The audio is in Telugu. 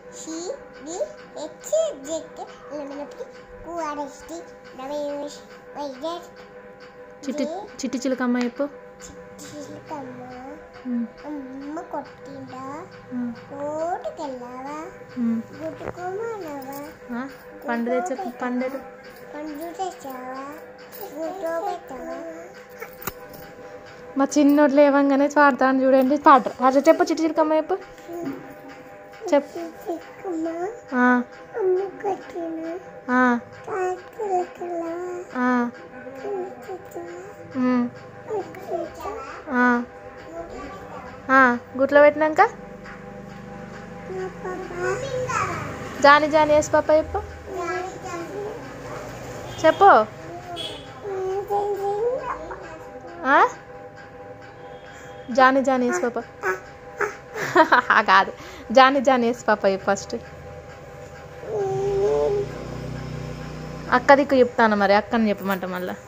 C D H Z L M N O P Q R S T W S Y Z చిట్టి చిట్టి చిలకమ్మ చెప్పు చిలకమ్మ ఉమ్, అమ్మ కొట్టిందా ఉమ్, ఓటుకెళ్ళావా ఉమ్. గుట్టుకోమన్నావా ఆ, పండు తెచ్చ పండు పండు తెచ్చావా గుట్టో పెట్టావా మా చిన్నోడు లేవంగానే పాడతాను చూడండి పాట పాట చెప్పు చిట్టి చిలకమ్మ చెప్పు చెప్పు చిక్కమ్మ ఆ, అమ్మ కొట్టిన ఆ, తాకులకెళ్ళావా ఆ, ఉమ్, ఆ. ఆ, గుట్లో పెట్టినాక జాని జాని వేసి పాప చెప్పు చెప్పు ఆ? జాని జాని వేసి పాప కాదు జాని జాని వేసి పాప చెప్పు ఫస్ట్ అక్క దిక్కు చెప్తాను మరి అక్కని చెప్పమంట మళ్ళా